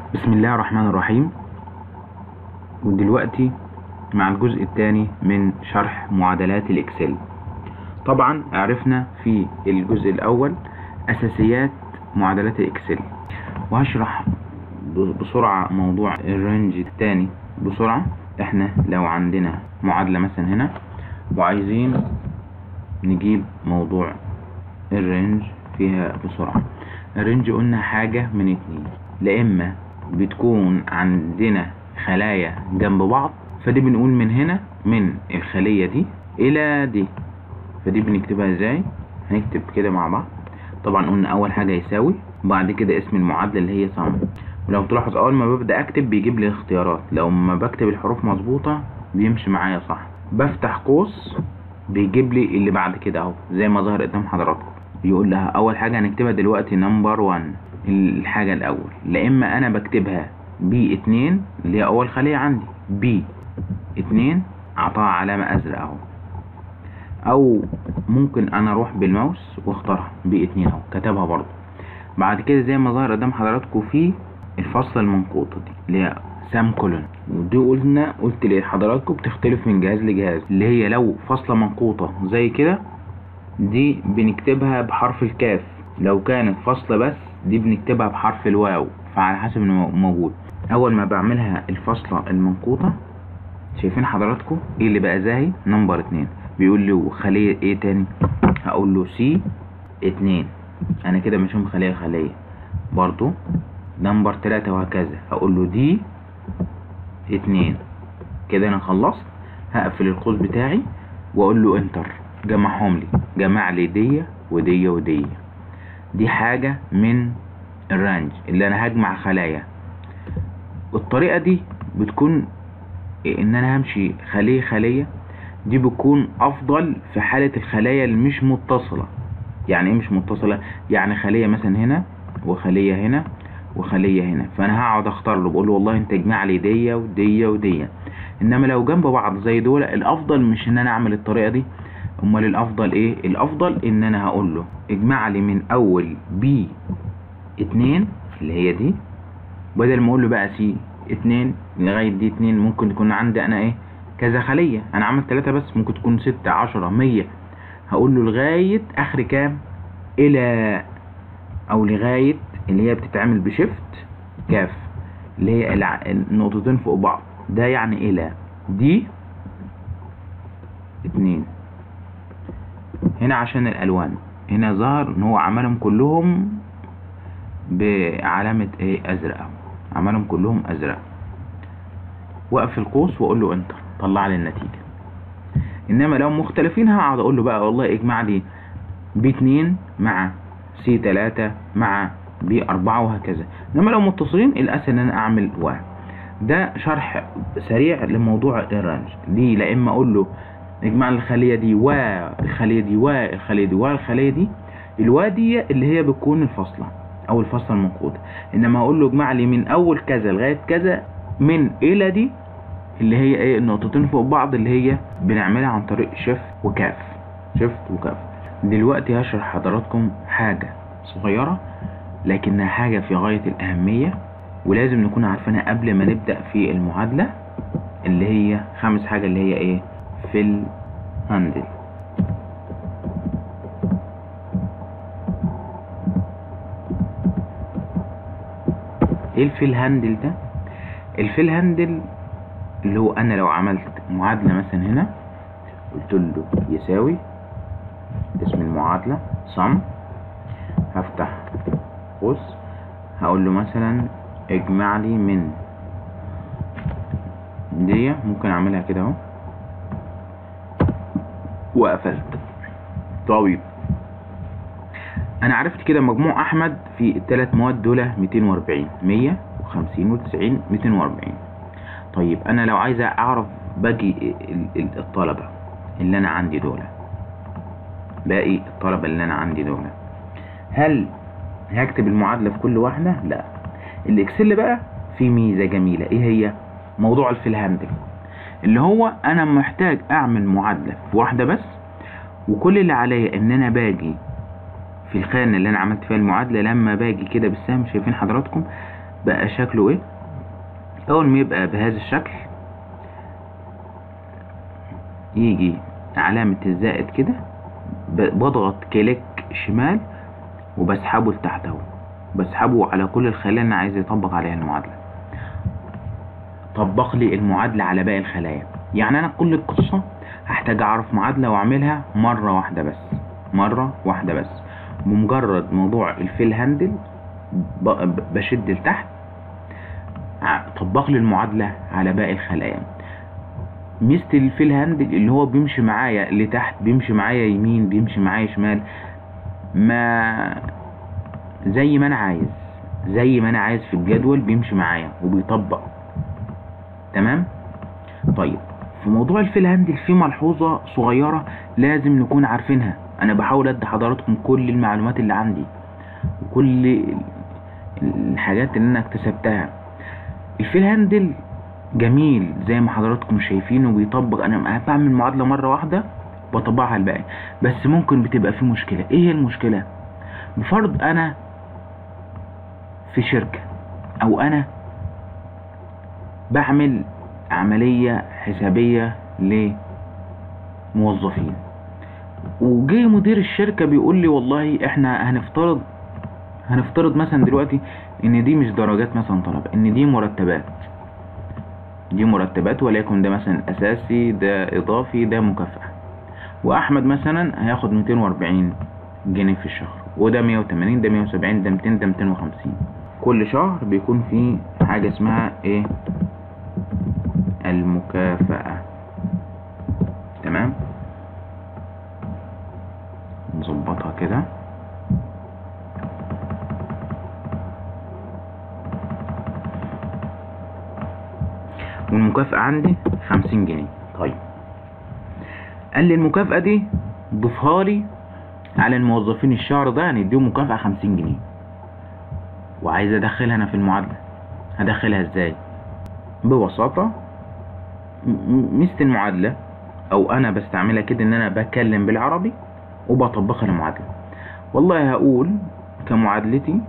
بسم الله الرحمن الرحيم ودلوقتي مع الجزء الثاني من شرح معادلات الاكسل طبعا عرفنا في الجزء الاول اساسيات معادلات الاكسل وهشرح ب- بسرعة موضوع الرينج الثاني بسرعة احنا لو عندنا معادلة مثلا هنا وعايزين نجيب موضوع الرينج فيها بسرعة الرينج قلنا حاجة من اتنين لا اما بتكون عندنا خلايا جنب بعض فدي بنقول من هنا من الخلية دي الى دي فدي بنكتبها ازاي هنكتب كده مع بعض طبعا قلنا اول حاجة يساوي وبعد كده اسم المعادلة اللي هي صم ولو تلاحظ اول ما ببدأ اكتب بيجيب لي اختيارات لو ما بكتب الحروف مظبوطة بيمشي معايا صح بفتح قوس بيجيب لي اللي بعد كده اهو زي ما ظهر قدام حضراتكم بيقول لها اول حاجة هنكتبها دلوقتي نمبر 1 الحاجة الاول لا اما انا بكتبها بي اتنين اللي هي اول خلية عندي بي اتنين اعطاها علامة ازرق اهو او ممكن انا اروح بالماوس واختارها بي اتنين اهو كتبها برضو بعد كده زي ما ظهر قدام حضراتكم في الفصلة المنقوطة دي اللي هي سام كولون ودي قلنا قلت لحضراتكم بتختلف من جهاز لجهاز اللي هي لو فصلة منقوطة زي كده دي بنكتبها بحرف الكاف لو كانت فاصلة بس دي بنكتبها بحرف الواو فعلى حسب المو- موجود اول ما بعملها الفاصلة المنقوطة شايفين حضراتكم ايه اللي بقى زاهي نمبر اتنين بيقول له خلية ايه تاني هقول له سي اتنين انا كده مشيهم خلية خلية برضو نمبر تلاتة وهكذا هقول له دي اتنين كده انا خلصت هقفل القوس بتاعي واقول له انتر جمعهم لي جمع لي دي ودي ودي دي حاجة من الرانج اللي انا هجمع خلايا والطريقة دي بتكون ان انا همشي خلية خلية دي بتكون افضل في حالة الخلايا اللي مش متصلة يعني ايه مش متصلة يعني خلية مثلا هنا وخلية هنا وخلية هنا فانا هقعد اختار له بقول له والله انت اجمع لي دي ودي ودي انما لو جنب بعض زي دول الافضل مش ان انا اعمل الطريقة دي امال الافضل ايه الافضل ان انا هقول له اجمع لي من اول بي اتنين اللي هي دي بدل ما اقول له بقى سي اتنين لغاية دي اتنين ممكن يكون عندي انا ايه كذا خلية انا عملت تلاتة بس ممكن تكون ستة عشرة مية هقول له لغاية اخر كام الى او لغاية اللي هي بتتعمل بشيفت كاف اللي هي الع- النقطتين فوق بعض ده يعني الى دي اتنين هنا عشان الالوان هنا ظهر ان هو عملهم كلهم بعلامة ايه ازرق أهو. عملهم كلهم ازرق واقفل القوس واقول له انتر طلع لي النتيجة انما لو مختلفين هقعد اقول له بقى والله اجمع لي بي اتنين مع سي تلاتة مع بي اربعة وهكذا انما لو متصلين الاسهل ان انا اعمل واحد ده شرح سريع لموضوع الرانج دي لا اما اقول له اجمع الخلية دي والخلية دي والخلية دي والخلية دي الوا دي اللي هي بتكون الفاصلة او الفاصلة المنقوطة انما اقول له اجمع لي من اول كذا لغاية كذا من الى دي اللي هي ايه النقطتين فوق بعض اللي هي بنعملها عن طريق شيفت وكاف شيفت وكاف دلوقتي هشرح حضراتكم حاجة صغيرة لكنها حاجة في غاية الأهمية ولازم نكون عارفينها قبل ما نبدأ في المعادلة اللي هي خامس حاجة اللي هي ايه في الهاندل ايه الفيل هاندل ده الفيل هاندل اللي هو انا لو عملت معادلة مثلا هنا قلت له يساوي اسم المعادلة صم هفتح قوس هقول له مثلا اجمع لي من دي ممكن اعملها كده اهو وقفلت طويل انا عرفت كده مجموع احمد في الثلاث مواد دول 240 150 و90 240 طيب انا لو عايز اعرف باقي ال- ال- الطلبة اللي انا عندي دول باقي الطلبة اللي انا عندي دول هل هكتب المعادلة في كل واحدة لا الاكسل بقى فيه ميزة جميلة ايه هي موضوع الفيل هاندل اللي هو انا محتاج اعمل معادلة في واحدة بس وكل اللي عليا ان انا باجي في الخانة اللي انا عملت فيها المعادلة لما باجي كده بالسهم شايفين حضراتكم بقى شكله ايه اول ما يبقى بهذا الشكل يجي علامة الزائد كده ب- بضغط كليك شمال وبسحبه لتحت اهو بسحبه على كل الخلايا اللي انا عايز يطبق عليها المعادلة طبق لي المعادلة على باقي الخلايا يعني انا كل القصة هحتاج اعرف معادلة واعملها مرة واحدة بس مرة واحدة بس بمجرد موضوع الفيل هاندل ب- ب- بشد لتحت ع- طبق لي المعادلة على باقي الخلايا ميزة الفيل هاندل اللي هو بيمشي معايا لتحت بيمشي معايا يمين بيمشي معايا شمال ما زي ما انا عايز زي ما انا عايز في الجدول بيمشي معايا وبيطبق تمام طيب في موضوع الفيل هاندل في ملحوظة صغيرة لازم نكون عارفينها انا بحاول ادي حضراتكم كل المعلومات اللي عندي وكل ال- الحاجات اللي انا اكتسبتها الفيل هاندل جميل زي ما حضراتكم شايفينه بيطبق انا بعمل معادلة مرة واحدة بطبقها على الباقي بس ممكن بتبقى في مشكلة ايه هي المشكلة بفرض انا في شركة او انا بعمل عملية حسابية لموظفين وجه مدير الشركة بيقول لي والله احنا هنفترض هنفترض مثلا دلوقتي ان دي مش درجات مثلا طلبة ان دي مرتبات دي مرتبات وليكن ده مثلا اساسي ده اضافي ده مكافأة واحمد مثلا هياخد 240 جنيه في الشهر وده 180 ده 170 ده 200 ده 250 كل شهر بيكون فيه حاجة اسمها ايه المكافأة تمام نظبطها كده والمكافأة عندي خمسين جنيه طيب قال لي المكافأة دي ضيفها لي على الموظفين الشهر ده هنديهم مكافأة خمسين جنيه وعايز ادخلها انا في المعادلة هدخلها ازاي ببساطة م- م- ميزة المعادلة او انا بستعملها كده ان انا بتكلم بالعربي وبطبقها المعادلة والله هقول كمعادلتي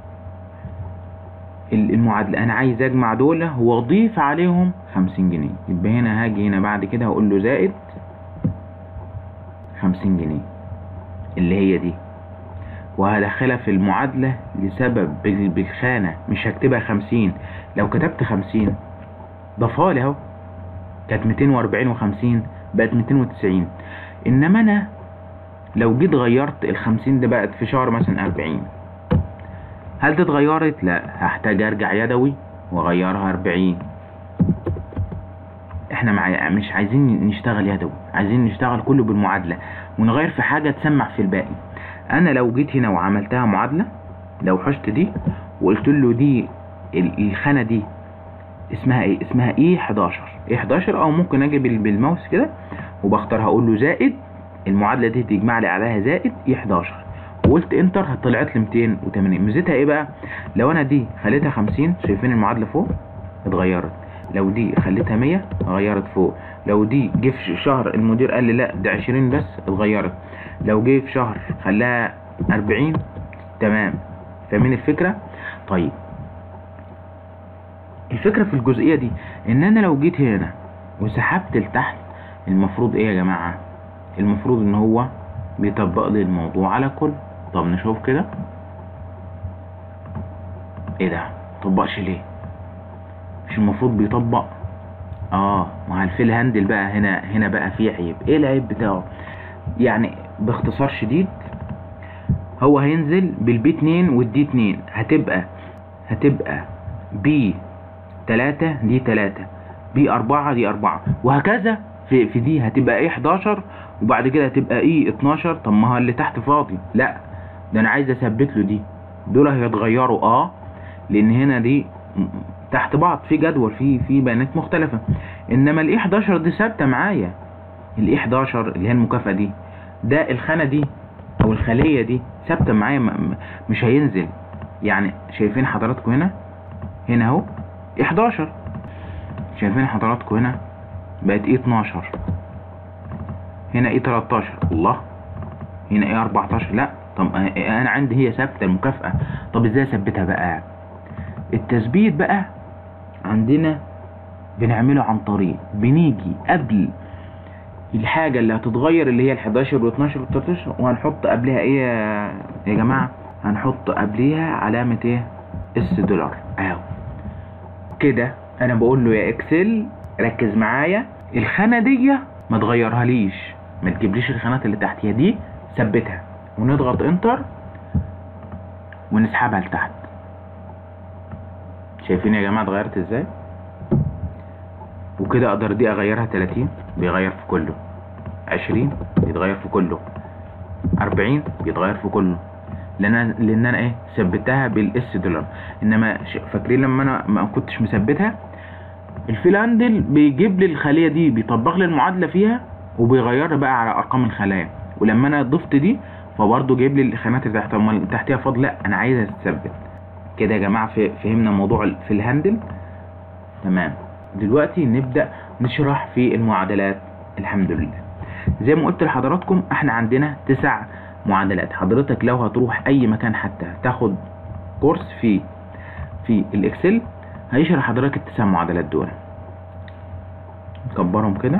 ال- المعادلة انا عايز اجمع دول واضيف عليهم خمسين جنيه يبقى هنا هاجي هنا بعد كده هقول له زائد خمسين جنيه اللي هي دي وهدخلها في المعادلة لسبب بال- بالخانة مش هكتبها خمسين لو كتبت خمسين ضافها لي اهو كانت ميتين واربعين وخمسين بقت ميتين وتسعين انما انا لو جيت غيرت الخمسين دي بقت في شهر مثلا اربعين هل دي اتغيرت؟ لا هحتاج ارجع يدوي واغيرها اربعين احنا مع... مش عايزين نشتغل يدوي عايزين نشتغل كله بالمعادلة ونغير في حاجة تسمع في الباقي انا لو جيت هنا وعملتها معادلة لو حشت دي وقلت له دي ال- الخانة دي اسمها ايه اسمها ايه 11 ايه 11 او ممكن اجي بال- بالماوس كده وبختار هقول له زائد المعادلة دي تجمع لي عليها زائد ايه 11 وقلت انتر طلعت لي 280 ميزتها ايه بقى لو انا دي خليتها 50 شايفين المعادلة فوق اتغيرت لو دي خليتها 100 غيرت فوق لو دي جه في شهر المدير قال لي لا ده 20 بس اتغيرت لو جه في شهر خلاها 40 تمام فاهمين الفكرة طيب الفكرة في الجزئية دي ان انا لو جيت هنا وسحبت لتحت المفروض ايه يا جماعة المفروض ان هو بيطبق لي الموضوع على كل طب نشوف كده ايه ده مطبقش ليه مش المفروض بيطبق اه مع الفيل هاندل بقى هنا هنا بقى فيه عيب ايه العيب بتاعه يعني باختصار شديد هو هينزل بالبي 2 والدي 2 هتبقى هتبقى بي 3 دي 3 بي 4 دي 4 وهكذا في في دي هتبقى ايه 11 وبعد كده هتبقى ايه 12 طب ما هو اللي تحت فاضي لا ده انا عايز اثبت له دي دول هيتغيروا اه لان هنا دي م- تحت بعض في جدول في في بيانات مختلفة انما الاي 11 دي ثابتة معايا الاي 11 اللي هي المكافأة دي ده الخانة دي او الخلية دي ثابتة معايا م- م- مش هينزل يعني شايفين حضراتكم هنا هنا اهو 11 شايفين حضراتكم هنا بقت ايه 12 هنا ايه 13 الله هنا ايه 14 لا طب انا عندي هي ثابته المكافاه طب ازاي اثبتها بقى التثبيت بقى عندنا بنعمله عن طريق بنيجي قبل الحاجة اللي هتتغير اللي هي ال 11 وال 12 وال 13 وهنحط قبلها ايه يا- يا جماعة هنحط قبليها علامة ايه اس دولار اهو كده انا بقول له يا اكسل ركز معايا الخانة دي ما تغيرها ليش ما تجيبليش الخانات اللي تحتيها دي ثبتها ونضغط انتر ونسحبها لتحت شايفين يا جماعة اتغيرت ازاي وكده اقدر دي اغيرها 30 بيغير في كله 20 بيتغير في كله 40 بيتغير في كله لان انا لان انا ايه ثبتها بالاس دولار انما ش- فاكرين لما انا ما كنتش مثبتها الفيل هاندل بيجيب لي الخليه دي بيطبق لي المعادله فيها وبيغيرها بقى على ارقام الخلايا ولما انا ضفت دي فبرضه جايب لي الخانات اللي تحت امال اللي تحتيها فاضل لا انا عايزها تتثبت كده يا جماعه ف- فهمنا موضوع ال- في الهاندل تمام دلوقتي نبدا نشرح في المعادلات الحمد لله زي ما قلت لحضراتكم احنا عندنا تسع معادلات حضرتك لو هتروح اي مكان حتى تاخد كورس في في الاكسل هيشرح حضرتك التسع معادلات دول نكبرهم كده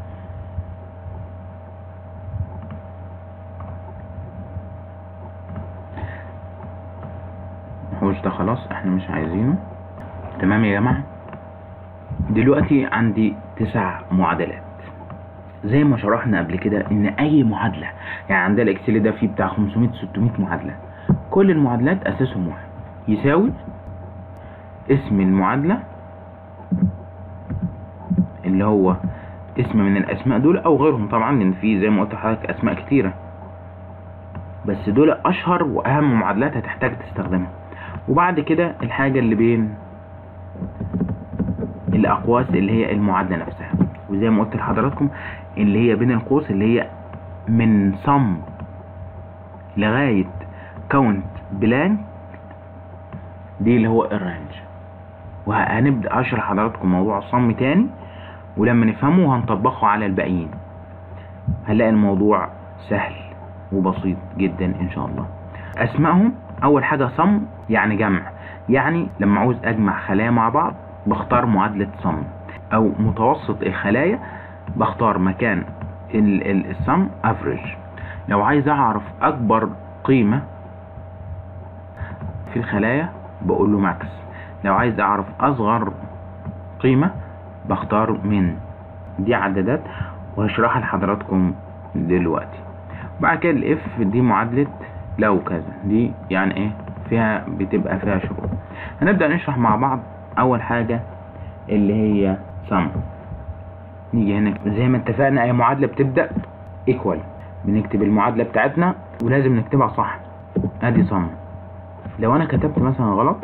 الحوش ده خلاص احنا مش عايزينه تمام يا جماعة دلوقتي عندي تسع معادلات زي ما شرحنا قبل كده ان اي معادلة يعني عندنا الاكسل ده فيه بتاع 500 600 معادلة كل المعادلات اساسهم واحد يساوي اسم المعادلة اللي هو اسم من الاسماء دول او غيرهم طبعا لان في زي ما قلت لحضرتك اسماء كتيرة بس دول اشهر واهم معادلات هتحتاج تستخدمها وبعد كده الحاجة اللي بين الاقواس اللي هي المعادلة نفسها وزي ما قلت لحضراتكم اللي هي بين القوس اللي هي من صم لغاية كاونت بلانك دي اللي هو الرانج وهنبدأ اشرح حضراتكم موضوع الصم تاني ولما نفهمه هنطبقه على الباقيين هنلاقي الموضوع سهل وبسيط جدا ان شاء الله اسمائهم اول حاجة صم يعني جمع يعني لما عاوز اجمع خلايا مع بعض بختار معادلة صم او متوسط الخلايا بختار مكان ال- ال- الصم افريج لو عايز اعرف اكبر قيمة في الخلايا بقول له ماكس لو عايز اعرف اصغر قيمة بختار من دي عدادات وهشرحها لحضراتكم دلوقتي بعد كده الاف دي معادلة لو كذا دي يعني ايه فيها بتبقى فيها شروط هنبدأ نشرح مع بعض اول حاجة اللي هي sum نيجي هنا زي ما اتفقنا اي معادلة بتبدأ equal بنكتب المعادلة بتاعتنا ولازم نكتبها صح ادي sum لو انا كتبت مثلا غلط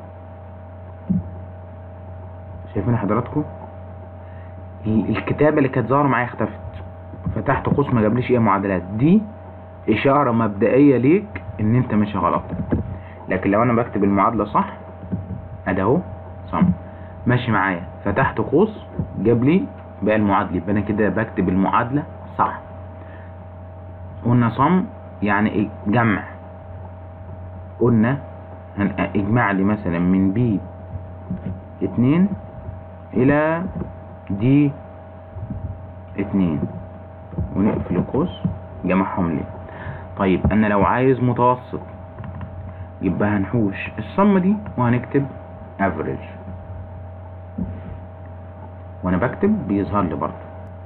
شايفين حضراتكم ال- الكتابة اللي كانت ظاهرة معايا اختفت فتحت قوس ما جابليش ايه معادلات دي اشارة مبدئية ليك ان انت ماشي غلط لكن لو انا بكتب المعادلة صح ادي اهو صم ماشي معايا فتحت قوس جاب لي بقى المعادلة يبقى انا كده بكتب المعادلة صح قلنا صم يعني ايه جمع قلنا هن- اجمع لي مثلا من بي اتنين الى دي اتنين ونقفل القوس جمعهم لي طيب انا لو عايز متوسط يبقى هنحوش الصم دي وهنكتب average وانا بكتب بيظهر لي برضه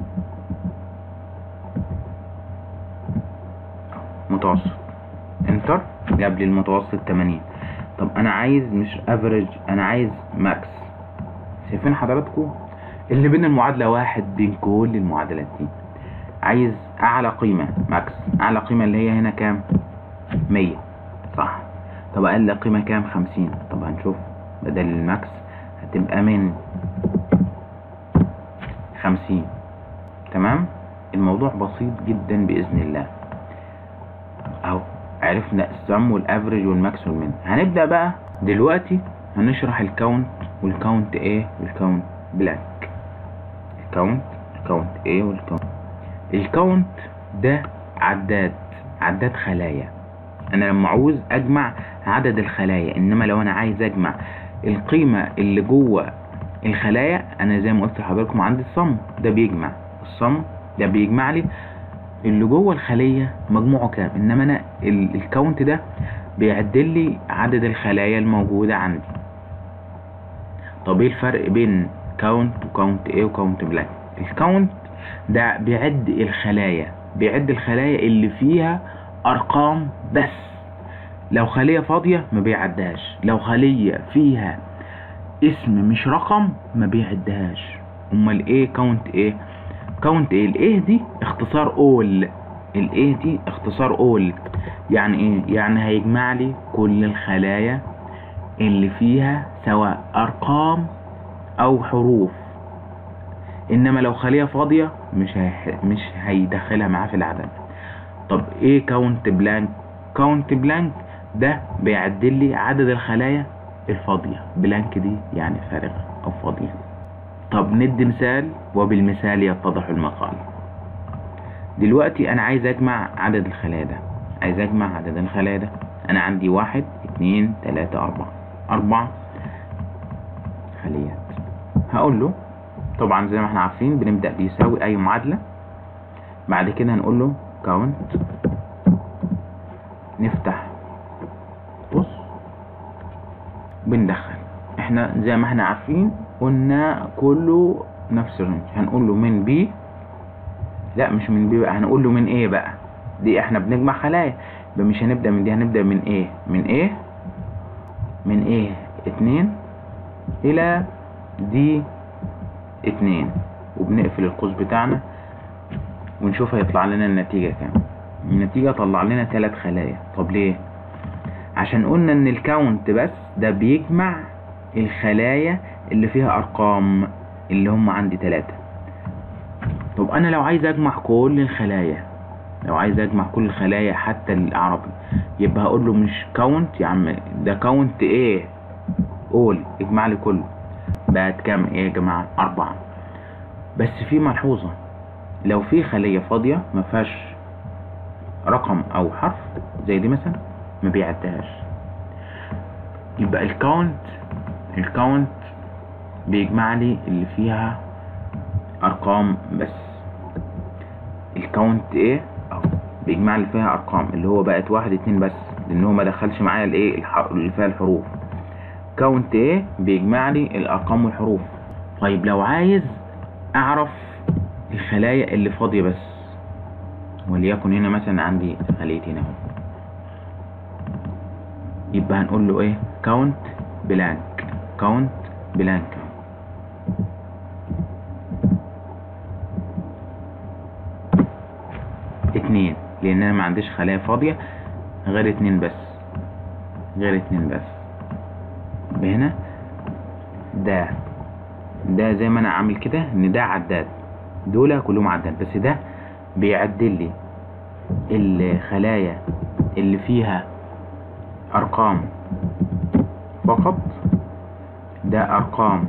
متوسط انتر جاب لي المتوسط 80 طب انا عايز مش افريج انا عايز ماكس شايفين حضراتكم اللي بين المعادلة واحد بين كل المعادلات دي عايز اعلى قيمة ماكس اعلى قيمة اللي هي هنا كام 100 صح طب اقل قيمة كام 50 طب هنشوف بدل الماكس هتبقى من 50 تمام الموضوع بسيط جدا باذن الله اهو عرفنا السم والافريج والماكس والمين هنبدا بقى دلوقتي هنشرح الكاونت والكاونت ايه والكاونت بلانك الكاونت الكاونت ايه والكاونت الكاونت ده عداد عداد خلايا انا لما عاوز اجمع عدد الخلايا انما لو انا عايز اجمع القيمة اللي جوه الخلايا انا زي ما قلت لحضراتكم عندي الصم ده بيجمع الصم ده بيجمع لي اللي جوه الخلية مجموعه كام انما انا ال- الكاونت ده بيعدل لي عدد الخلايا الموجودة عندي طب ايه الفرق بين كاونت وكاونت ايه وكاونت بلانك الكاونت ده بيعد الخلايا بيعد الخلايا اللي فيها ارقام بس لو خلية فاضية ما بيعدهاش لو خلية فيها اسم مش رقم ما بيعدهاش امال ايه كاونت ايه كاونت ايه الايه دي اختصار اول الايه دي اختصار اول يعني ايه يعني هيجمع لي كل الخلايا اللي فيها سواء ارقام او حروف انما لو خلية فاضية مش هي... مش هيدخلها معاه في العدد طب ايه كاونت بلانك كاونت بلانك ده بيعدل لي عدد الخلايا الفاضية بلانك دي يعني فارغة او فاضية طب ندي مثال وبالمثال يتضح المقال دلوقتي انا عايز اجمع عدد الخلايا ده عايز اجمع عدد الخلايا ده انا عندي واحد اتنين تلاتة اربعة اربع خليات هقول له طبعا زي ما احنا عارفين بنبدأ بيساوي اي معادلة بعد كده هنقول له كاونت نفتح بص بندخل احنا زي ما احنا عارفين قلنا كله نفس الرينج هنقول له من بي لا مش من بي بقى هنقول له من ايه بقى دي احنا بنجمع خلايا يبقى مش هنبدأ من دي هنبدأ من ايه من ايه من ايه اتنين الى دي اتنين وبنقفل القوس بتاعنا ونشوف هيطلع لنا النتيجة كام النتيجة طلع لنا ثلاث خلايا طب ليه عشان قلنا ان الكاونت بس ده بيجمع الخلايا اللي فيها ارقام اللي هم عندي ثلاثة طب انا لو عايز اجمع كل الخلايا لو عايز اجمع كل الخلايا حتى العربي يبقى هقول له مش كاونت يا عم ده كاونت ايه قول اجمع لي كله بقت كام ايه يا جماعة اربعة بس في ملحوظة لو في خلية فاضية ما فيهاش رقم او حرف زي دي مثلا ما بيعدهاش يبقى الكاونت الكاونت بيجمع لي اللي فيها ارقام بس الكاونت ايه اهو بيجمع لي فيها ارقام اللي هو بقت واحد اتنين بس لان هو ما دخلش معايا الايه الح- اللي فيها الحروف كاونت ايه بيجمع لي الارقام والحروف طيب لو عايز اعرف الخلايا اللي فاضية بس وليكن هنا مثلا عندي خليتين اهو يبقى هنقول له ايه كاونت بلانك كاونت بلانك اتنين لان انا ما عنديش خلايا فاضية غير اتنين بس غير اتنين بس يبقى هنا ده ده زي ما انا عامل كده ان ده عداد دول كلهم عداد بس ده بيعدل لي الخلايا اللي فيها ارقام فقط ده ارقام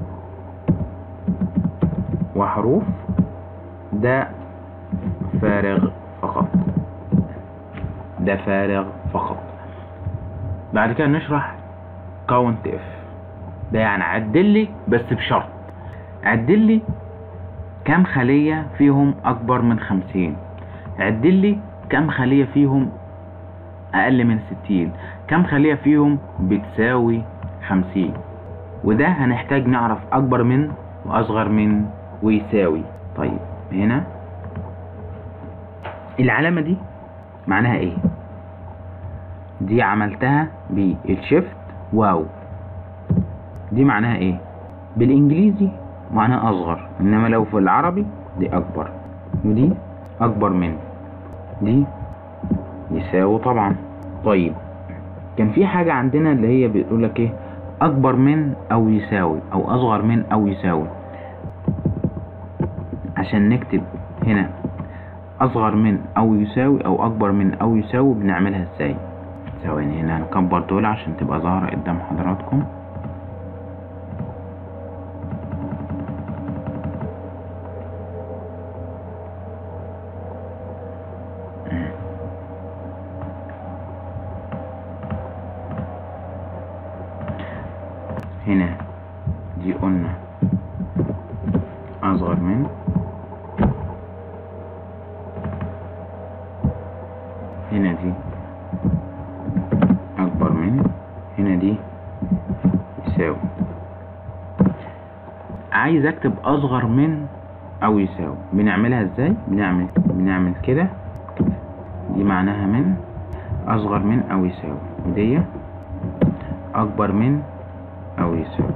وحروف ده فارغ فقط ده فارغ فقط بعد كده نشرح كاونت اف ده يعني عدل لي بس بشرط عدل لي كم خلية فيهم أكبر من خمسين عدل لي كم خلية فيهم أقل من ستين كم خلية فيهم بتساوي خمسين وده هنحتاج نعرف أكبر من وأصغر من ويساوي طيب هنا العلامة دي معناها ايه دي عملتها بالشيفت واو دي معناها ايه بالانجليزي معناها اصغر انما لو في العربي دي اكبر ودي اكبر من دي يساوي طبعا طيب كان في حاجة عندنا اللي هي بتقول لك ايه اكبر من او يساوي او اصغر من او يساوي عشان نكتب هنا اصغر من او يساوي او اكبر من او يساوي بنعملها ازاي ثواني هنا هنكبر دول عشان تبقى ظاهرة قدام حضراتكم هنا دي قلنا أصغر من هنا دي أكبر من هنا دي يساوي عايز أكتب أصغر من أو يساوي بنعملها إزاي؟ بنعمل بنعمل كده دي معناها من أصغر من أو يساوي ودي أكبر من أو يساوي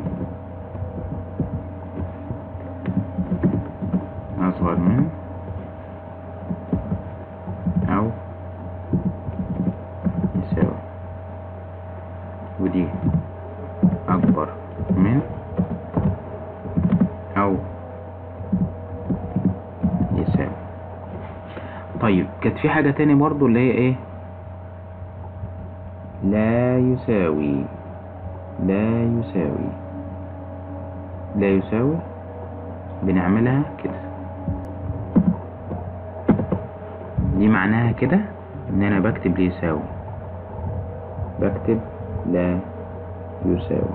أصغر من أو يساوي ودي أكبر من أو يساوي طيب كانت في حاجة تاني برضو اللي هي ايه لا يساوي لا يساوي لا يساوي بنعملها كده دي معناها كده ان انا بكتب لي يساوي بكتب لا يساوي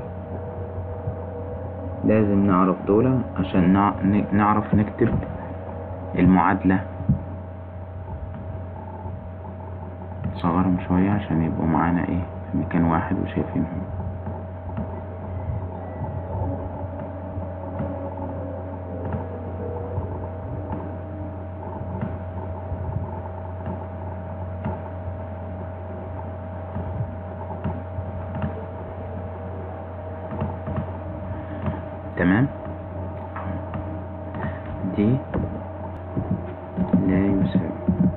لازم نعرف دول عشان نع- ن- نعرف نكتب المعادلة صغرهم شوية عشان يبقوا معانا ايه في مكان واحد وشايفينهم تمام دي لا يساوي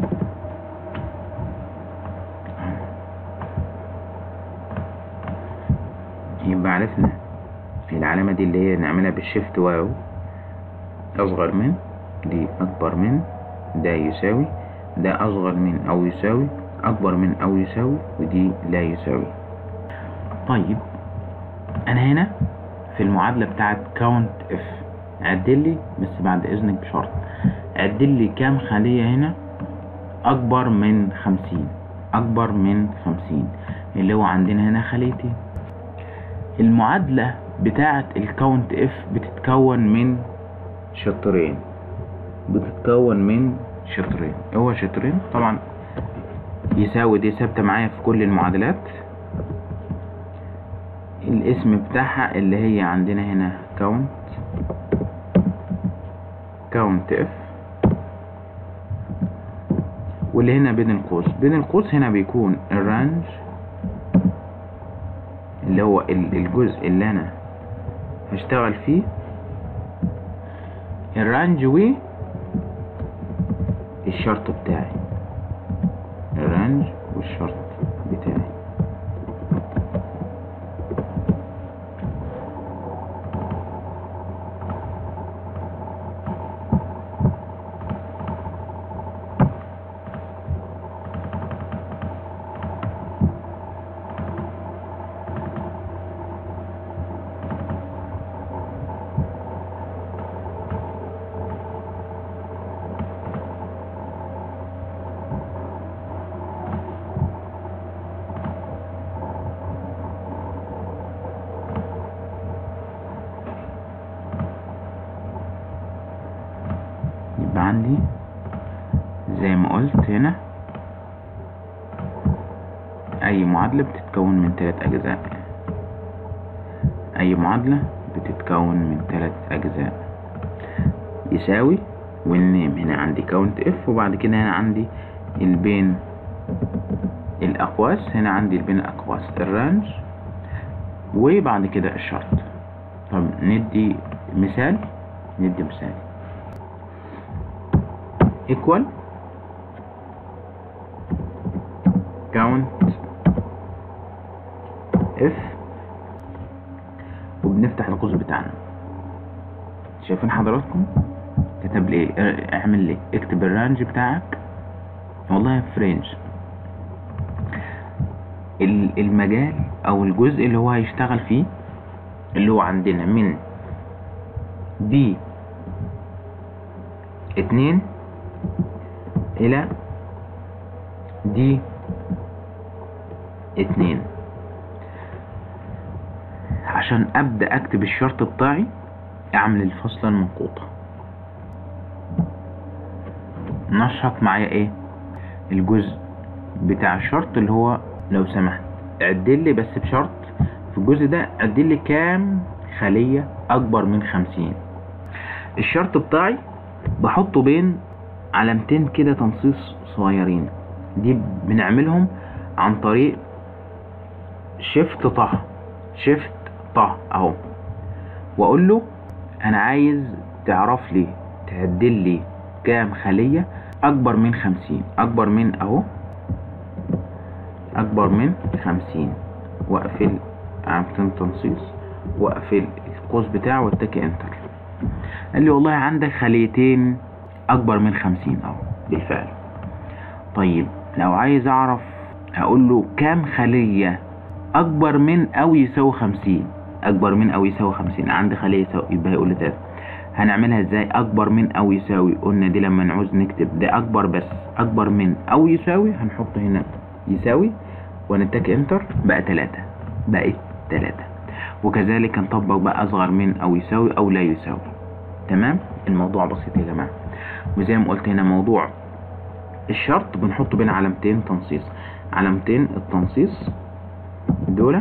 يبقى عرفنا العلامة دي اللي هي نعملها بالشيفت واو أصغر من دي أكبر من ده يساوي ده أصغر من أو يساوي أكبر من أو يساوي ودي لا يساوي طيب أنا هنا في المعادلة بتاعت كاونت اف عدلي بس بعد إذنك بشرط عدلي كام خلية هنا أكبر من خمسين أكبر من خمسين اللي هو عندنا هنا خليتين المعادلة بتاعة الكاونت اف بتتكون من شطرين بتتكون من شطرين هو شطرين طبعا يساوي دي ثابتة معايا في كل المعادلات الاسم بتاعها اللي هي عندنا هنا كاونت كاونت اف واللي هنا بين القوس بين القوس هنا بيكون الرانج اللي هو ال- الجزء اللي انا هشتغل فيه الرانج و الشرط بتاعي الرانج والشرط بتاعي يبقى عندي زي ما قلت هنا اي معادلة بتتكون من ثلاث اجزاء اي معادلة بتتكون من ثلاث اجزاء يساوي والنيم هنا عندي كاونت اف وبعد كده هنا عندي البين الاقواس هنا عندي البين الاقواس الرانج وبعد كده الشرط طب ندي مثال ندي مثال equal count if وبنفتح القوس بتاعنا شايفين حضراتكم كتب لي ايه اه، اعمل لي اكتب الرانج بتاعك والله في رينج ال- المجال او الجزء اللي هو هيشتغل فيه اللي هو عندنا من دي اتنين الى دي اتنين عشان ابدأ اكتب الشرط بتاعي اعمل الفصلة المنقوطة نشط معايا ايه الجزء بتاع الشرط اللي هو لو سمحت عدل لي بس بشرط في الجزء ده عدل لي كام خلية اكبر من خمسين الشرط بتاعي بحطه بين علامتين كده تنصيص صغيرين دي بنعملهم عن طريق شيفت طه شيفت طه اهو واقول له انا عايز تعرف لي تعدل لي كام خلية اكبر من خمسين اكبر من اهو اكبر من خمسين واقفل علامتين تنصيص واقفل القوس بتاعه واتكي انتر قال لي والله عندك خليتين اكبر من خمسين اهو بالفعل طيب لو عايز اعرف هقول له كام خلية اكبر من او يساوي خمسين اكبر من او يساوي خمسين عندي خلية يساوي يبقى هيقول لي تلاتة هنعملها ازاي اكبر من او يساوي قلنا دي لما نعوز نكتب ده اكبر بس اكبر من او يساوي هنحط هنا يساوي ونتك انتر بقى تلاتة بقت تلاتة وكذلك نطبق بقى اصغر من او يساوي او لا يساوي تمام الموضوع بسيط يا جماعة وزي ما قلت هنا موضوع الشرط بنحطه بين علامتين تنصيص علامتين التنصيص دول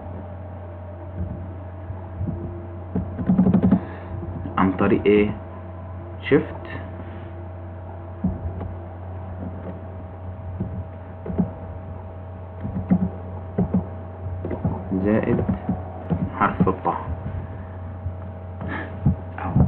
عن طريق ايه شيفت زائد حرف الطه اهو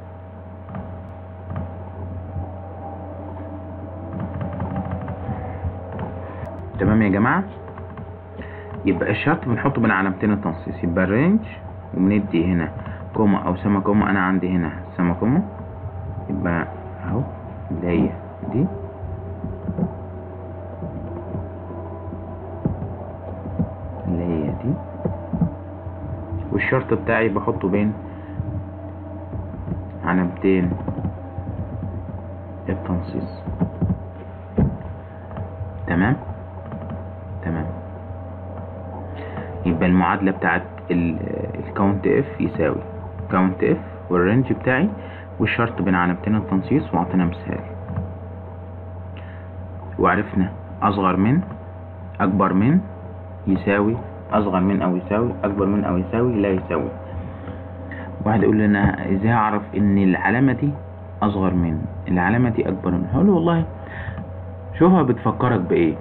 تمام يا جماعة يبقى الشرط بنحطه بين علامتين التنصيص يبقى الرينج وبندي هنا كوما او سما كوما انا عندي هنا سما كوما يبقى اهو اللي هي دي اللي هي دي والشرط بتاعي بحطه بين علامتين التنصيص تمام تمام يبقى المعادلة بتاعت الكاونت اف يساوي كاونت اف والرينج بتاعي والشرط بين علامتين التنصيص واعطينا مثال وعرفنا اصغر من اكبر من يساوي اصغر من او يساوي اكبر من او يساوي لا يساوي واحد يقول لنا ازاي اعرف ان العلامة دي اصغر من العلامة دي اكبر من هقول له والله شوفها بتفكرك بايه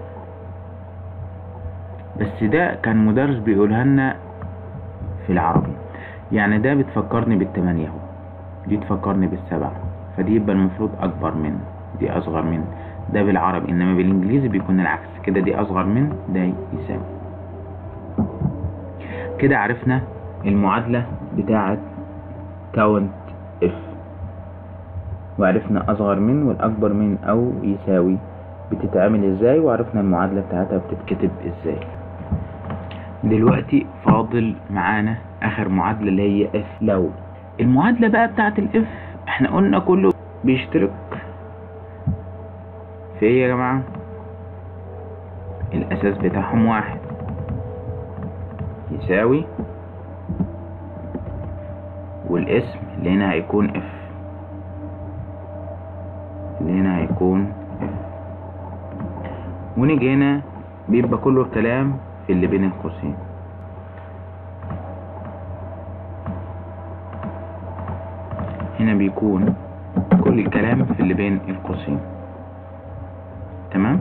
بس ده كان مدرس بيقولها لنا في العربي يعني ده بتفكرني بالتمانية اهو دي تفكرني بالسبعة فدي يبقى المفروض اكبر من دي اصغر من ده بالعربي انما بالانجليزي بيكون العكس كده دي اصغر من ده يساوي كده عرفنا المعادلة بتاعة كاونت اف وعرفنا اصغر من والاكبر من او يساوي بتتعمل ازاي وعرفنا المعادلة بتاعتها بتتكتب ازاي دلوقتي فاضل معانا اخر معادلة اللي هي اف لو المعادلة بقى بتاعت الاف احنا قلنا كله بيشترك في ايه يا جماعة الاساس بتاعهم واحد يساوي والاسم اللي هنا هيكون اف اللي هنا هيكون اف ونيجي هنا بيبقى كله الكلام في اللي بين القوسين هنا بيكون كل الكلام في اللي بين القوسين تمام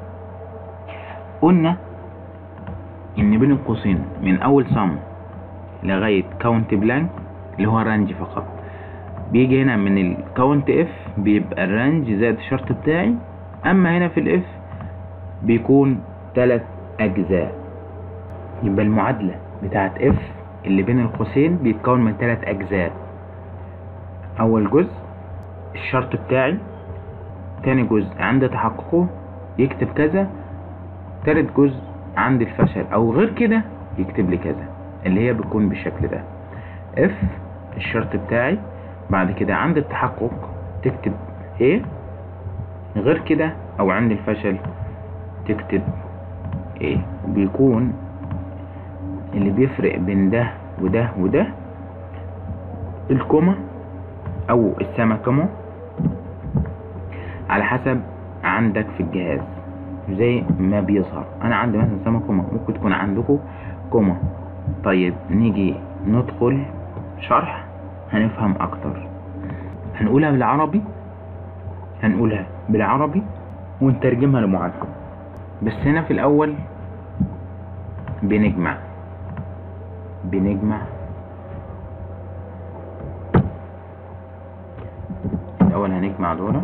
قلنا ان بين القوسين من اول صم لغاية كاونت بلانك اللي هو رانج فقط بيجي هنا من الكاونت اف بيبقى الرانج زائد الشرط بتاعي اما هنا في الاف بيكون تلات اجزاء يبقى المعادلة بتاعت اف اللي بين القوسين بيتكون من تلات اجزاء اول جزء الشرط بتاعي تاني جزء عند تحققه يكتب كذا تالت جزء عند الفشل او غير كده يكتب لي كذا اللي هي بتكون بالشكل ده اف الشرط بتاعي بعد كده عند التحقق تكتب ايه غير كده او عند الفشل تكتب ايه بيكون اللي بيفرق بين ده وده وده الكوما او السمكمو على حسب عندك في الجهاز زي ما بيظهر انا عندي مثلا سمكمو ممكن تكون عندكم كوما طيب نيجي ندخل شرح هنفهم اكتر هنقولها بالعربي هنقولها بالعربي ونترجمها لمعادلة بس هنا في الاول بنجمع بنجمع الاول هنجمع دول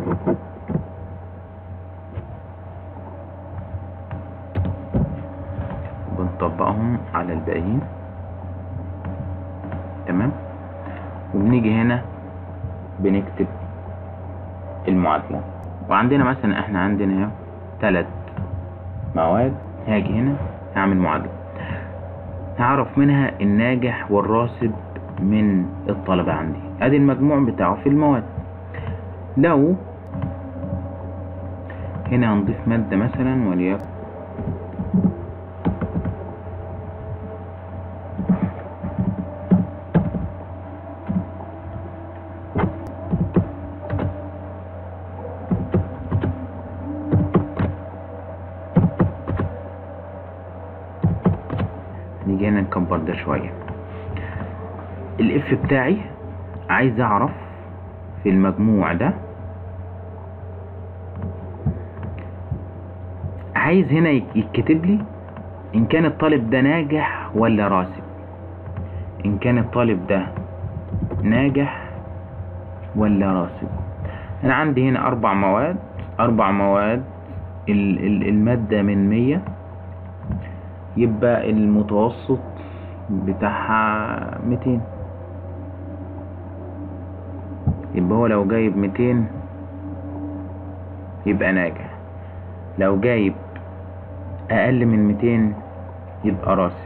بنطبقهم على الباقيين تمام وبنيجي هنا بنكتب المعادلة وعندنا مثلا احنا عندنا اهو تلات مواد هاجي هنا هعمل معادلة هعرف منها الناجح والراسب من الطلبة عندي ادي المجموع بتاعه في المواد لو هنا هنضيف مادة مثلا وليكن نيجي هنا نكبر ده شوية الاف بتاعي عايز اعرف في المجموع ده عايز هنا يك- يتكتب لي ان كان الطالب ده ناجح ولا راسب ان كان الطالب ده ناجح ولا راسب انا عندي هنا اربع مواد اربع مواد ال- ال- المادة من مية يبقى المتوسط بتاعها ميتين يبقى هو لو جايب ميتين يبقى ناجح لو جايب اقل من ميتين يبقى راسب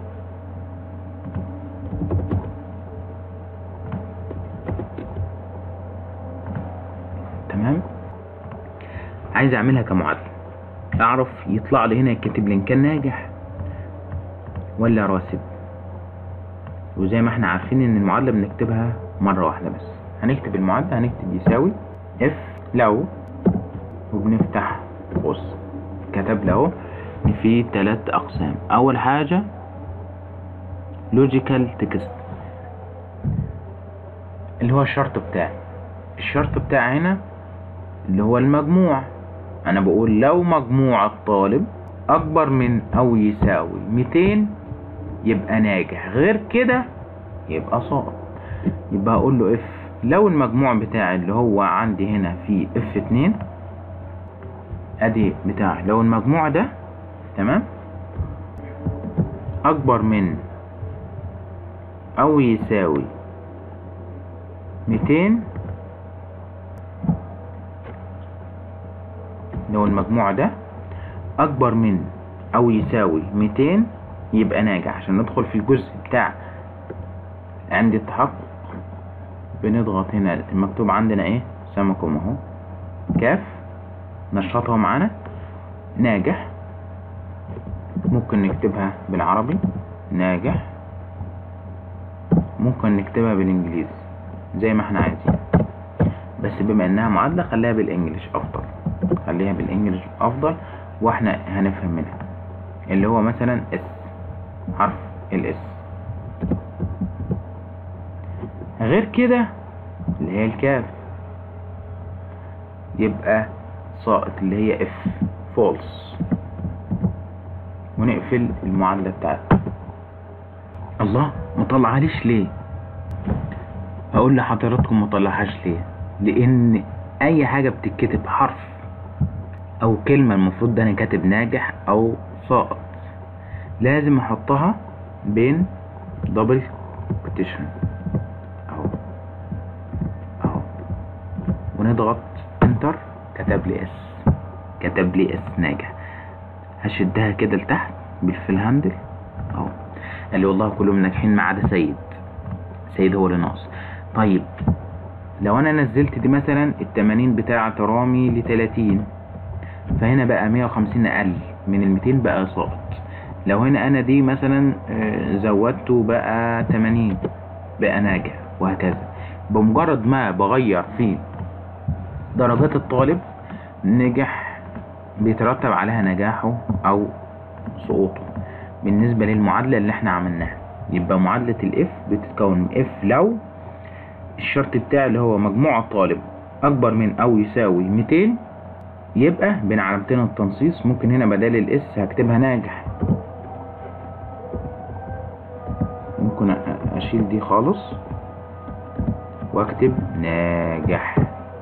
تمام عايز اعملها كمعادلة اعرف يطلع لي هنا يكتب لي ان كان ناجح ولا راسب وزي ما احنا عارفين ان المعادلة بنكتبها مرة واحدة بس هنكتب المعادلة هنكتب يساوي اف لو وبنفتح قوس كتب له ان في تلات اقسام اول حاجة لوجيكال تكست اللي هو الشرط بتاعي الشرط بتاعي هنا اللي هو المجموع انا بقول لو مجموع الطالب اكبر من او يساوي 200 يبقى ناجح غير كده يبقى ساقط يبقى اقول له اف لو المجموع بتاعي اللي هو عندي هنا في اف 2 ادي بتاعي لو المجموع ده تمام اكبر من او يساوي 200 لو المجموع ده اكبر من او يساوي 200 يبقى ناجح عشان ندخل في الجزء بتاع عند التحقق بنضغط هنا المكتوب عندنا ايه سمكم اهو كاف نشطها معانا ناجح ممكن نكتبها بالعربي ناجح ممكن نكتبها بالانجليزي زي ما احنا عايزين بس بما انها معادلة خليها بالانجليش افضل خليها بالانجليش افضل واحنا هنفهم منها اللي هو مثلا اس حرف الاس غير كده اللي هي الكاف يبقى ساقط اللي هي اف فولس ونقفل المعادلة بتاعتنا الله مطلعهاليش ليه اقول لحضراتكم مطلعهاش ليه لان اي حاجة بتتكتب حرف او كلمة المفروض ده انا كاتب ناجح او ساقط لازم احطها بين دبل كوتيشن اهو اهو ونضغط انتر كتب لي اس كتب لي اس ناجح هشدها كده لتحت بالفيل هاندل اهو قال لي والله كلهم ناجحين ما عدا سيد سيد هو اللي ناقص طيب لو انا نزلت دي مثلا التمانين بتاعة رامي لتلاتين فهنا بقى مية وخمسين اقل من الميتين بقى ساقط لو هنا انا دي مثلا آه، زودته بقى 80 بقى ناجح وهكذا بمجرد ما بغير في درجات الطالب نجح بيترتب عليها نجاحه او سقوطه بالنسبة للمعادلة اللي احنا عملناها يبقى معادلة الاف بتتكون من اف لو الشرط بتاعي اللي هو مجموع الطالب اكبر من او يساوي 200 يبقى بين علامتين التنصيص ممكن هنا بدل الاس هكتبها ناجح ممكن أ- اشيل دي خالص واكتب ناجح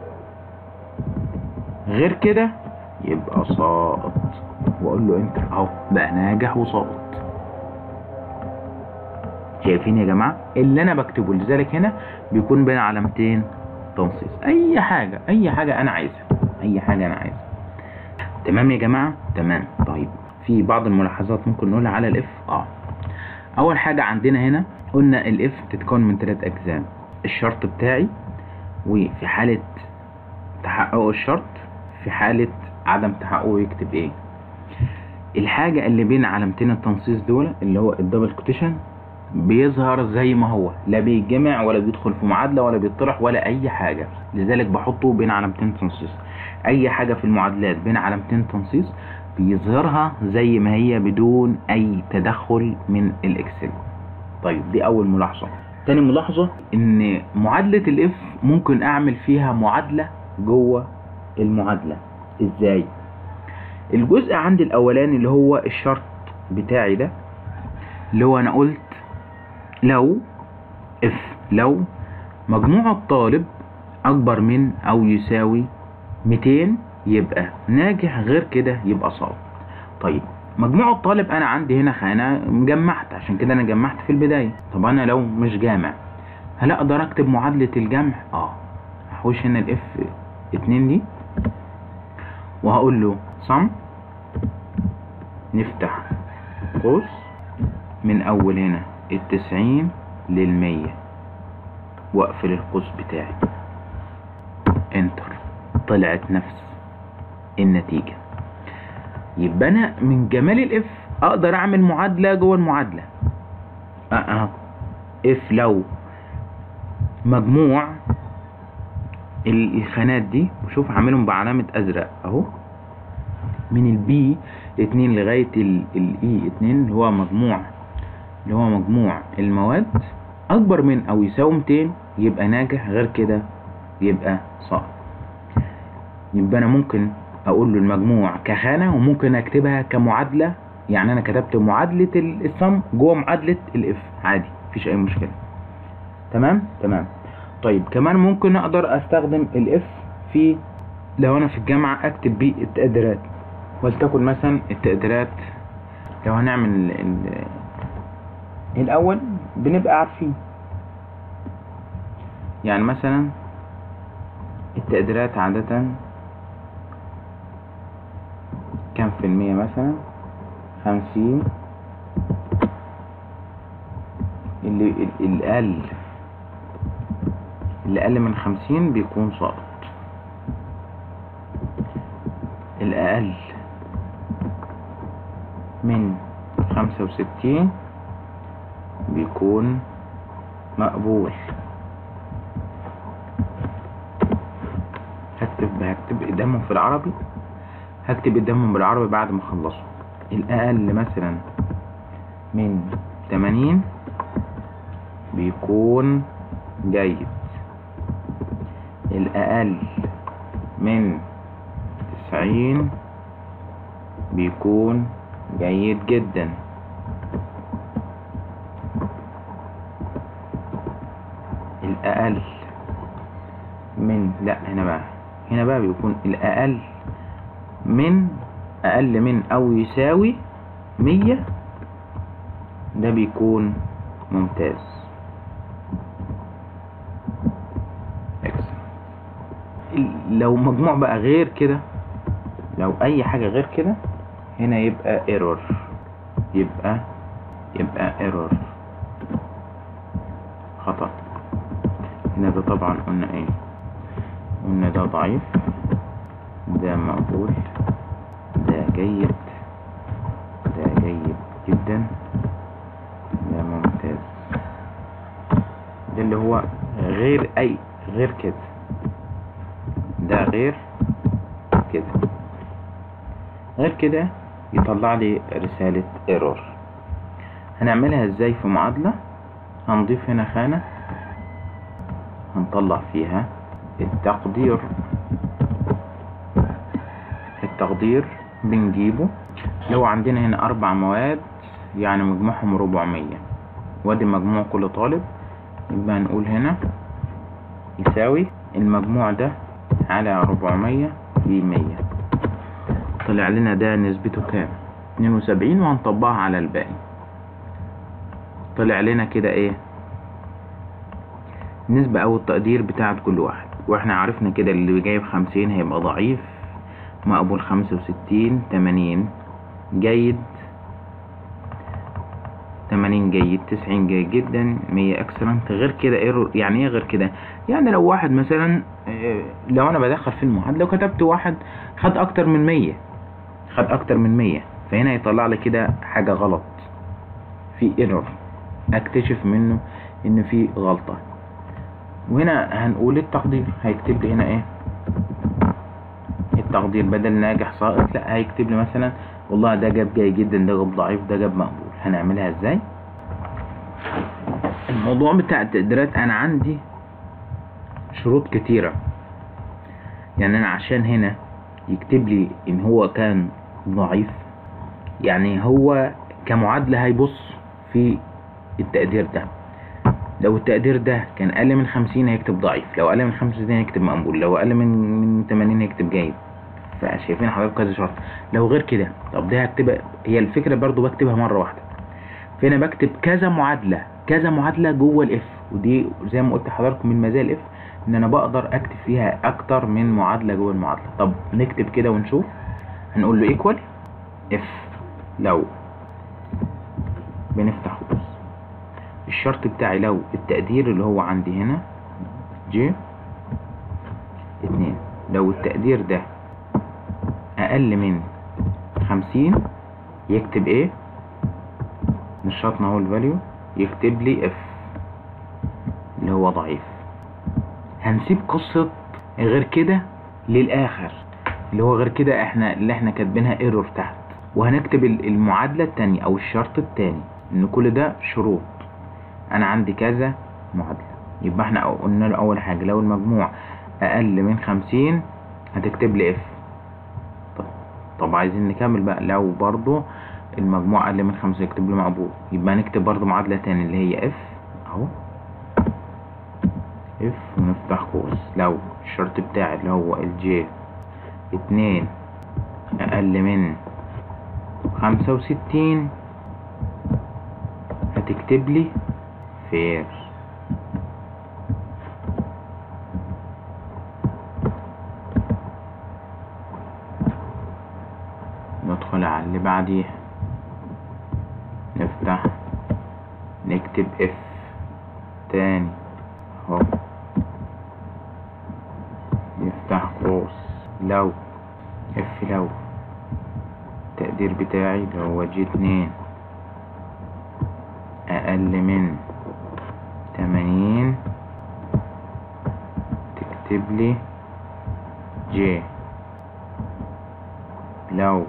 غير كده يبقى ساقط واقول له انت اهو بقى ناجح وساقط شايفين يا جماعه اللي انا بكتبه لذلك هنا بيكون بين علامتين تنصيص اي حاجه اي حاجه انا عايزها اي حاجه انا عايزها تمام يا جماعه تمام طيب في بعض الملاحظات ممكن نقولها على الاف اه اول حاجه عندنا هنا قلنا الاف تتكون من ثلاث اجزاء الشرط بتاعي وفي حاله تحقق الشرط في حاله عدم تحققه يكتب ايه الحاجة اللي بين علامتين التنصيص دول اللي هو الدبل كوتيشن بيظهر زي ما هو لا بيتجمع ولا بيدخل في معادلة ولا بيطرح ولا أي حاجة لذلك بحطه بين علامتين تنصيص أي حاجة في المعادلات بين علامتين تنصيص بيظهرها زي ما هي بدون أي تدخل من الإكسل طيب دي أول ملاحظة تاني ملاحظة إن معادلة الإف ممكن أعمل فيها معادلة جوه المعادلة إزاي؟ الجزء عندي الاولاني اللي هو الشرط بتاعي ده اللي هو انا قلت لو اف لو مجموع الطالب اكبر من او يساوي 200 يبقى ناجح غير كده يبقى ساقط طيب مجموع الطالب انا عندي هنا خانه جمعت عشان كده انا جمعت في البدايه طب انا لو مش جامع هل اقدر اكتب معادله الجمع اه هحوش هنا الاف 2 دي وهقول له صم نفتح قوس من اول هنا التسعين للمية واقفل القوس بتاعي انتر طلعت نفس النتيجة يبقى انا من جمال الاف اقدر اعمل معادلة جوه المعادلة اه اه اف لو مجموع ال- الخانات دي وشوف عاملهم بعلامة ازرق اهو من البي اتنين لغاية الاي اتنين اللي هو مجموع اللي هو مجموع المواد اكبر من او يساوي 200 يبقى ناجح غير كده يبقى ساقط يبقى انا ممكن اقول له المجموع كخانة وممكن اكتبها كمعادلة يعني انا كتبت معادلة ال- الصم جوه معادلة الاف عادي مفيش اي مشكلة تمام تمام طيب كمان ممكن اقدر استخدم الاف في لو انا في الجامعة اكتب بيه التقديرات ولتكن مثلا التقديرات لو هنعمل ال- ال- الاول بنبقى عارفين يعني مثلا التقديرات عادة كام في المية مثلا خمسين اللي ال- الأقل اللي أقل من خمسين بيكون ساقط الأقل من خمسة وستين بيكون مقبول هكتب هكتب قدامهم في العربي هكتب قدامهم بالعربي بعد ما اخلصه الأقل مثلا من تمانين بيكون جيد الأقل من تسعين بيكون جيد جدا الأقل من لا هنا بقى هنا بقى بيكون الأقل من أقل من أو يساوي مية ده بيكون ممتاز excellent. لو مجموع بقى غير كده لو أي حاجة غير كده هنا يبقى ايرور يبقى يبقى ايرور خطأ هنا ده طبعا قلنا ايه قلنا ده ضعيف ده مقبول ده جيد ده جيد جدا ده ممتاز ده اللي هو غير اي غير كده ده غير كده غير كده يطلع لي رسالة ايرور هنعملها ازاي في معادلة هنضيف هنا خانة هنطلع فيها التقدير التقدير بنجيبه لو عندنا هنا أربع مواد يعني مجموعهم ربعمية وادي مجموع كل طالب يبقى هنقول هنا يساوي المجموع ده على ربعمية في مية طلع لنا ده نسبته كام اتنين وسبعين وهنطبقها على الباقي طلع لنا كده ايه النسبة او التقدير بتاعت كل واحد واحنا عرفنا كده اللي جايب خمسين هيبقى ضعيف مقبول خمسة وستين تمانين جيد تمانين جيد تسعين جيد جدا مية اكسلنت غير كده ايرور يعني ايه غير كده يعني لو واحد مثلا آه، لو انا بدخل في المعادلة وكتبت واحد خد اكتر من مية خد اكتر من مية فهنا يطلع لي كده حاجة غلط في ايرور اكتشف منه ان في غلطة وهنا هنقول التقدير هيكتب لي هنا ايه التقدير بدل ناجح ساقط لا هيكتب لي مثلا والله ده جاب جيد جدا ده جاب ضعيف ده جاب مقبول هنعملها ازاي الموضوع بتاع التقديرات انا عندي شروط كتيرة يعني انا عشان هنا يكتب لي ان هو كان ضعيف يعني هو كمعادلة هيبص في التقدير ده لو التقدير ده كان اقل من خمسين هيكتب ضعيف لو اقل من خمسة وستين هيكتب مقبول لو اقل من من تمانين هيكتب جيد فشايفين حضرتك كذا شرط لو غير كده طب ده هكتبها هي الفكرة برضو بكتبها مرة واحدة فهنا بكتب كذا معادلة كذا معادلة جوه الاف ودي زي ما قلت لحضراتكم من مزايا الاف ان انا بقدر اكتب فيها اكتر من معادلة جوه المعادلة طب نكتب كده ونشوف هنقول له ايكوال اف لو بنفتح قوس الشرط بتاعي لو التقدير اللي هو عندي هنا جي اتنين لو التقدير ده اقل من خمسين يكتب ايه نشطنا اهو الفاليو يكتب لي اف اللي هو ضعيف هنسيب قصة غير كده للاخر اللي هو غير كده احنا اللي احنا كاتبينها ايرور تحت وهنكتب ال- المعادلة التانية او الشرط التاني ان كل ده شروط انا عندي كذا معادلة يبقى احنا قلنا له اول حاجة لو المجموع اقل من خمسين هتكتب لي اف طب, طب عايزين نكمل بقى لو برضو المجموع اقل من خمسة يكتب لي مقبول يبقى نكتب برضو معادلة تاني اللي هي اف اهو اف ونفتح قوس لو الشرط بتاعي اللي هو الجي اتنين اقل من خمسة وستين هتكتب لي فير ندخل على اللي بعديها نفتح نكتب اف تاني اهو نفتح قوس لو اف لو التقدير بتاعي اللي هو جي اتنين اقل من تمانين تكتب لي جي لو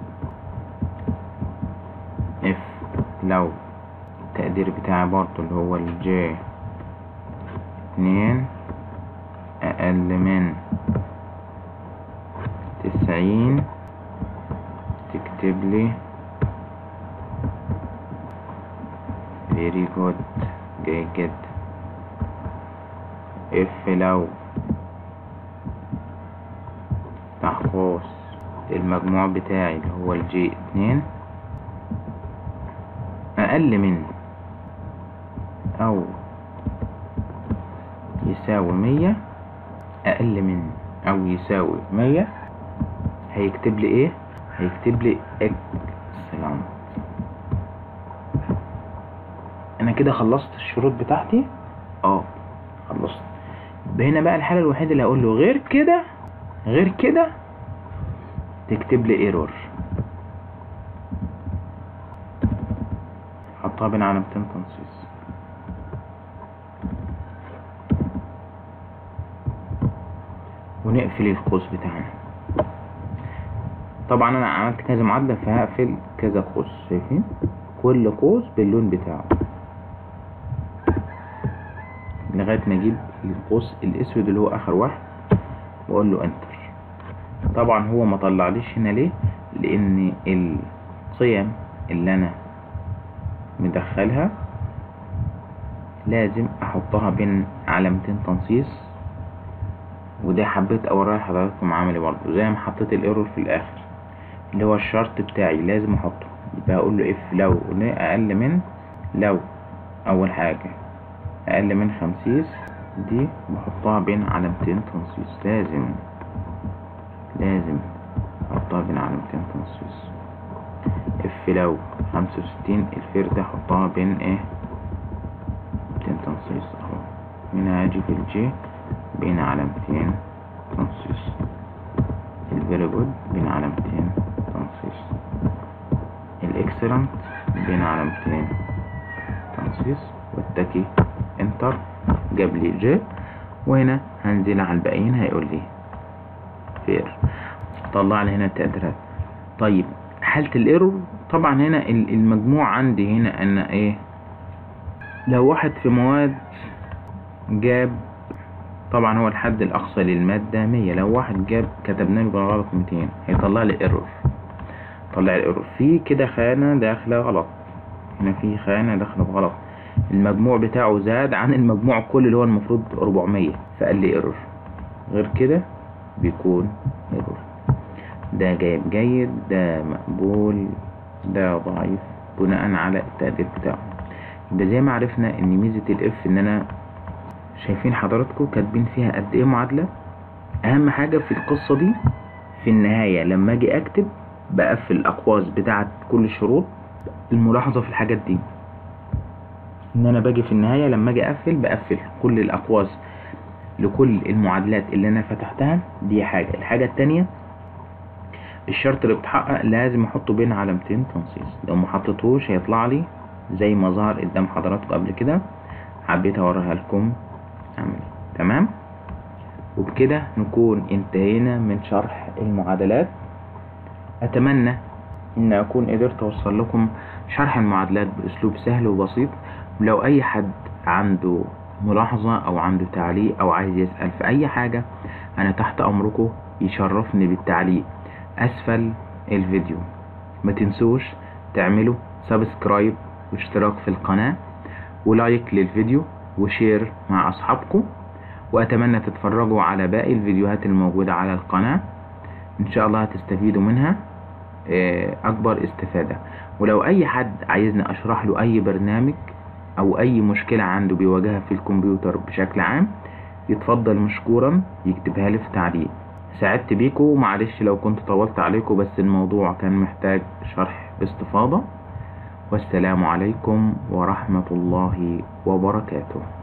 اف لو التقدير بتاعي برضه اللي هو الجي اتنين اقل من تسعين تكتب لي very good جيد جدا اف لو افتح قوس المجموع بتاعي اللي هو الجي اتنين اقل من او يساوي مية اقل من او يساوي مية هيكتب لي ايه هيكتب لي اكسلنت انا كده خلصت الشروط بتاعتي اه خلصت يبقى هنا بقى الحالة الوحيدة اللي هقول له غير كده غير كده تكتب لي ايرور نحطها بين علامتين تنصيص ونقفل القوس بتاعنا طبعا انا عملت كذا معادلة فهقفل كذا قوس شايفين كل قوس باللون بتاعه لغاية ما اجيب القوس الاسود اللي هو اخر واحد واقول له انتر طبعا هو ما طلعليش هنا ليه لان القيم اللي انا مدخلها لازم احطها بين علامتين تنصيص وده حبيت اوريها لحضراتكم عملي برضه زي ما حطيت الايرور في الاخر اللي هو الشرط بتاعي لازم احطه يبقى اقول له اف لو اقل من لو اول حاجة اقل من خمسيس دي بحطها بين علامتين تنصيص لازم لازم احطها بين علامتين تنصيص اف لو خمسة وستين الفردة احطها بين ايه علامتين تنصيص اهو هنا هاجي في الجي بين علامتين تنصيص الفيري جود بين علامتين تنصيص الاكسلنت بين علامتين تنصيص والتكي انتر جاب لي جي وهنا هنزل على الباقيين هيقول لي فير طلع لي هنا التقديرات طيب حالة الايرور طبعا هنا المجموع عندي هنا ان ايه لو واحد في مواد جاب طبعا هو الحد الاقصى للمادة مية لو واحد جاب كتبنا له بالغلط ميتين هيطلع لي ايرور طلع لي ايرور في كده خانة داخلة غلط هنا في خانة داخلة بغلط المجموع بتاعه زاد عن المجموع كل اللي هو المفروض 400 فقال لي ايرور غير كده بيكون ايرور ده جايب جيد ده مقبول ده ضعيف بناء على التقدير بتاعه ده زي ما عرفنا ان ميزة الاف ان انا شايفين حضراتكم كاتبين فيها قد ايه معادلة اهم حاجة في القصة دي في النهاية لما اجي اكتب بقفل الاقواس بتاعة كل الشروط الملاحظة في الحاجات دي ان انا باجي في النهاية لما اجي اقفل بقفل كل الاقواس لكل المعادلات اللي انا فتحتها دي حاجة الحاجة التانية الشرط اللي بتحقق لازم احطه بين علامتين تنصيص لو ما حطيتهوش هيطلع لي زي ما ظهر قدام حضراتكم قبل كده حبيت اوريها لكم عملي تمام وبكده نكون انتهينا من شرح المعادلات اتمنى ان اكون قدرت اوصل لكم شرح المعادلات باسلوب سهل وبسيط ولو اي حد عنده ملاحظة او عنده تعليق او عايز يسأل في اي حاجة انا تحت امركم يشرفني بالتعليق اسفل الفيديو ما تنسوش تعملوا سبسكرايب واشتراك في القناة ولايك للفيديو وشير مع اصحابكم واتمنى تتفرجوا على باقي الفيديوهات الموجودة على القناة ان شاء الله هتستفيدوا منها اكبر استفادة ولو اي حد عايزني اشرح له اي برنامج او اي مشكلة عنده بيواجهها في الكمبيوتر بشكل عام يتفضل مشكورا يكتبها لي في تعليق سعدت بيكم معلش لو كنت طولت عليكم بس الموضوع كان محتاج شرح باستفاضة والسلام عليكم ورحمة الله وبركاته